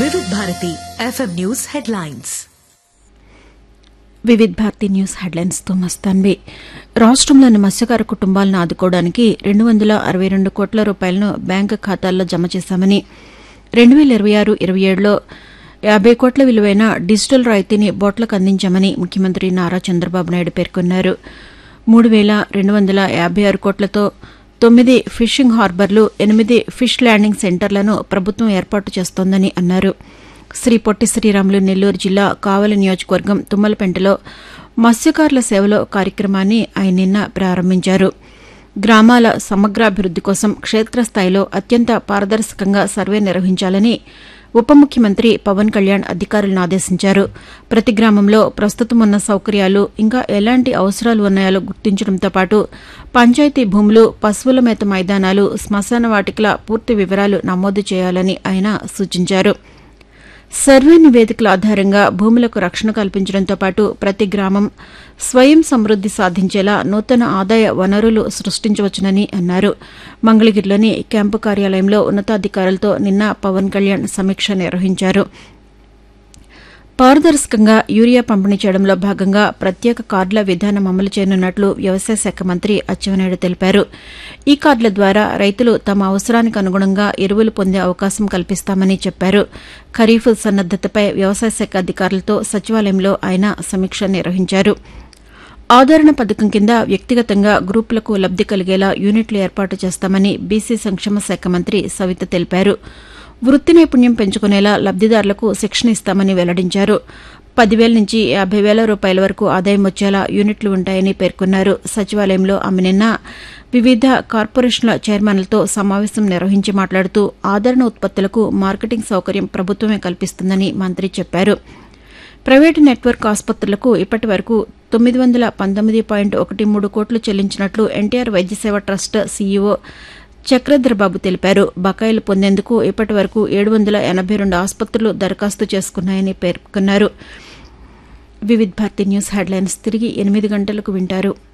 వివిధ Bharati FM news headlines Vividh Bharati news హెడ్లైన్స్తో మస్తాన్వి రాష్ట్రంలోని మత్స్యకార కుటుంబాలను ఆదుకోవడానికి రెండు వందల అరవై రెండు కోట్ల రూపాయలను బ్యాంకు ఖాతాల్లో జమ చేశామని రెండు వేల ఇరవై ఆరు ఇరవై ఏడులో యాబై కోట్ల విలువైన డిజిటల్ రాయితీని బోట్లకు అందించామని ముఖ్యమంత్రి నారా చంద్రబాబు నాయుడు పేర్కొన్నారు మూడు వేల రెండు వందల యాబై ఆరు కోట్లతో తొమ్మిది ఫిషింగ్ హార్బర్లు ఎనిమిది ఫిష్ ల్యాండింగ్ సెంటర్లను ప్రభుత్వం ఏర్పాటు చేస్తోందని అన్నారు శ్రీ పొట్టి శ్రీరాములు నెల్లూరు జిల్లా కావలి నియోజకవర్గం తుమ్మలపెంటలో మత్స్యకారుల సేవలో కార్యక్రమాన్ని ఆయన నిన్న ప్రారంభించారు గ్రామాల సమగ్రాభివృద్ది కోసం క్షేత్రస్థాయిలో అత్యంత పారదర్శకంగా సర్వే నిర్వహించాలని ఉప ముఖ్యమంత్రి పవన్ కళ్యాణ్ అధికారులను ఆదేశించారు ప్రతి గ్రామంలో ప్రస్తుతం ఉన్న సౌకర్యాలు ఇంకా ఎలాంటి అవసరాలు ఉన్నాయో గుర్తించడంతో పాటు పంచాయతీ భూములు పశువుల మేత మైదానాలు శ్మశాన వాటికల పూర్తి వివరాలు నమోదు చేయాలని ఆయన సూచించారు సర్వే నివేదికల ఆధారంగా భూములకు రక్షణ కల్పించడంతో పాటు ప్రతి గ్రామం స్వయం సమృద్ది సాధించేలా నూతన ఆదాయ వనరులు సృష్టించవచ్చునని అన్నారు మంగళగిరిలోని క్యాంపు కార్యాలయంలో ఉన్నతాధికారులతో నిన్న పవన్ కళ్యాణ్ సమీక్ష నిర్వహించారు పారదర్శకంగా యూరియా పంపిణీ చేయడంలో భాగంగా ప్రత్యేక కార్డుల విధానం అమలు చేయనున్నట్లు వ్యవసాయ శాఖ మంత్రి అచ్చెన్నాయుడు తెలిపారు ఈ కార్డుల ద్వారా రైతులు తమ అవసరానికి అనుగుణంగా ఎరువులు పొందే అవకాశం కల్పిస్తామని చెప్పారు ఖరీఫ్ సన్నద్దతపై వ్యవసాయ శాఖ అధికారులతో సచివాలయంలో ఆయన సమీక్ష నిర్వహించారు ఆదరణ పథకం కింద వ్యక్తిగతంగా గ్రూపులకు లబ్ది కలిగేలా యూనిట్లు ఏర్పాటు చేస్తామని బీసీ సంక్షేమ శాఖ మంత్రి సవిత తెలిపారు వృత్తి నైపుణ్యం పెంచుకునేలా లబ్దిదారులకు శిక్షణ ఇస్తామని వెల్లడించారు పదివేల నుంచి యాభై వేల రూపాయల వరకు ఆదాయం వచ్చేలా యూనిట్లు ఉంటాయని పేర్కొన్నారు సచివాలయంలో ఆమె నిన్న వివిధ కార్పొరేషన్ల చైర్మన్లతో సమావేశం నిర్వహించి మాట్లాడుతూ ఆదరణ ఉత్పత్తులకు మార్కెటింగ్ సౌకర్యం ప్రభుత్వమే కల్పిస్తుందని మంత్రి చెప్పారు ప్రైవేటు నెట్వర్క్ ఆసుపత్రులకు ఇప్పటి వరకు తొమ్మిది వందల పంతొమ్మిది పాయింట్ ఒకటి మూడు కోట్లు చెల్లించినట్లు ఎన్టీఆర్ వైద్య సేవ ట్రస్ట్ సీఈఓ చక్రధర్బాబు తెలిపారు బకాయిలు పొందేందుకు ఇప్పటి వరకు ఏడు వందల ఎనబై రెండు ఆసుపత్రులు దరఖాస్తు చేసుకున్నాయని పేర్కొన్నారు వివిధ్ భారతి న్యూస్ హెడ్లైన్స్ తిరిగి ఎనిమిది గంటలకు వింటారు